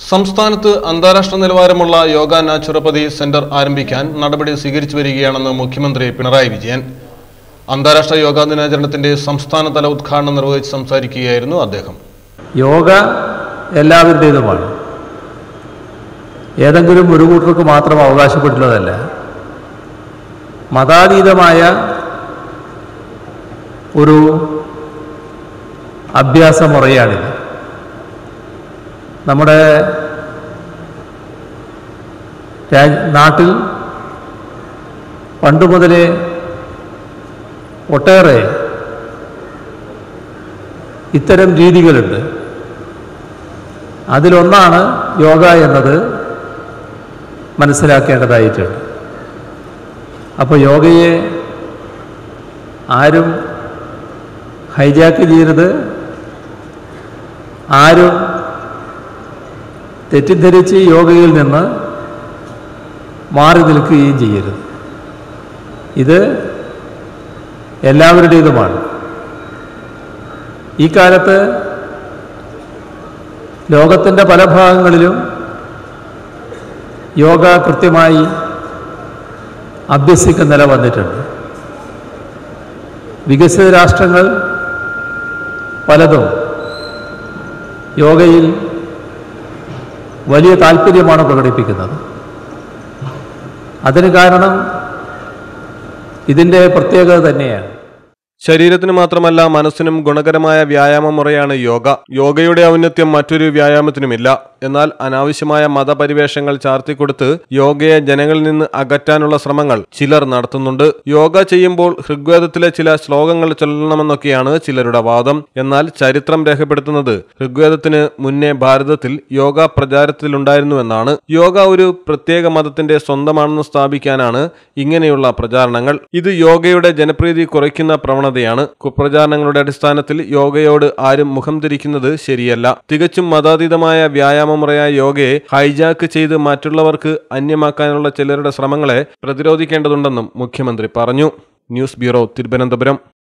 സംസ്ഥാനത്ത് അന്താരാഷ്ട്ര നിലവാരമുള്ള യോഗ നാച്ചുറോപ്പതി സെന്റർ ആരംഭിക്കാൻ നടപടി സ്വീകരിച്ചു വരികയാണെന്ന് മുഖ്യമന്ത്രി പിണറായി വിജയൻ അന്താരാഷ്ട്ര യോഗാ ദിനാചരണത്തിന്റെ സംസ്ഥാനതല ഉദ്ഘാടനം നിർവഹിച്ച് സംസാരിക്കുകയായിരുന്നു അദ്ദേഹം യോഗ എല്ലാവരുടേതുമാണ് ഏതെങ്കിലും ഒരു കൂട്ടർക്ക് മാത്രം അവകാശപ്പെട്ടുള്ളതല്ല മതാതീതമായ ഒരു അഭ്യാസ മുറയാണിത് നമ്മുടെ രാ- നാട്ടിൽ പണ്ട് മുതലേ ഒട്ടേറെ ഇത്തരം രീതികളുണ്ട് അതിലൊന്നാണ് യോഗ എന്നത് മനസ്സിലാക്കേണ്ടതായിട്ടുണ്ട് അപ്പോൾ യോഗയെ ആരും ഹൈജാക്ക് ചെയ്യരുത് ആരും തെറ്റിദ്ധരിച്ച് യോഗയിൽ നിന്ന് മാറി നിൽക്കുകയും ചെയ്യരുത് ഇത് എല്ലാവരുടേതുമാണ് ഈ കാലത്ത് ലോകത്തിൻ്റെ പല ഭാഗങ്ങളിലും യോഗ കൃത്യമായി അഭ്യസിക്കുന്ന നില വന്നിട്ടുണ്ട് വികസിത രാഷ്ട്രങ്ങൾ പലതും യോഗയിൽ വലിയ താല്പര്യമാണ് പ്രകടിപ്പിക്കുന്നത് അതിന് കാരണം ഇതിൻ്റെ പ്രത്യേകത തന്നെയാണ് ശരീരത്തിന് മാത്രമല്ല മനസ്സിനും ഗുണകരമായ വ്യായാമ മുറയാണ് യോഗ യോഗയുടെ ഔന്നത്യം മറ്റൊരു വ്യായാമത്തിനുമില്ല എന്നാൽ അനാവശ്യമായ മതപരിവേഷങ്ങൾ ചാർത്തിക്കൊടുത്ത് യോഗയെ ജനങ്ങളിൽ നിന്ന് അകറ്റാനുള്ള ശ്രമങ്ങൾ ചിലർ നടത്തുന്നുണ്ട് യോഗ ചെയ്യുമ്പോൾ ഋഗ്വേദത്തിലെ ചില ശ്ലോകങ്ങൾ ചൊല്ലണമെന്നൊക്കെയാണ് ചിലരുടെ വാദം എന്നാൽ ചരിത്രം രേഖപ്പെടുത്തുന്നത് ഋഗ്വേദത്തിന് മുന്നേ ഭാരതത്തിൽ യോഗ പ്രചാരത്തിലുണ്ടായിരുന്നുവെന്നാണ് യോഗ ഒരു പ്രത്യേക മതത്തിന്റെ സ്വന്തമാണെന്ന് സ്ഥാപിക്കാനാണ് ഇങ്ങനെയുള്ള പ്രചാരണങ്ങൾ ഇത് യോഗയുടെ ജനപ്രീതി കുറയ്ക്കുന്ന പ്രവണതയാണ് കുപ്രചാരണങ്ങളുടെ അടിസ്ഥാനത്തിൽ യോഗയോട് ആരും മുഖം തിരിക്കുന്നത് ശരിയല്ല തികച്ചും മതാതീതമായ വ്യായാമമുറയായ യോഗയെ ഹൈജാക്ക് ചെയ്ത് മറ്റുള്ളവർക്ക് അന്യമാക്കാനുള്ള ചിലരുടെ ശ്രമങ്ങളെ പ്രതിരോധിക്കേണ്ടതുണ്ടെന്നും മുഖ്യമന്ത്രി പറഞ്ഞു ന്യൂസ് ബ്യൂറോ തിരുവനന്തപുരം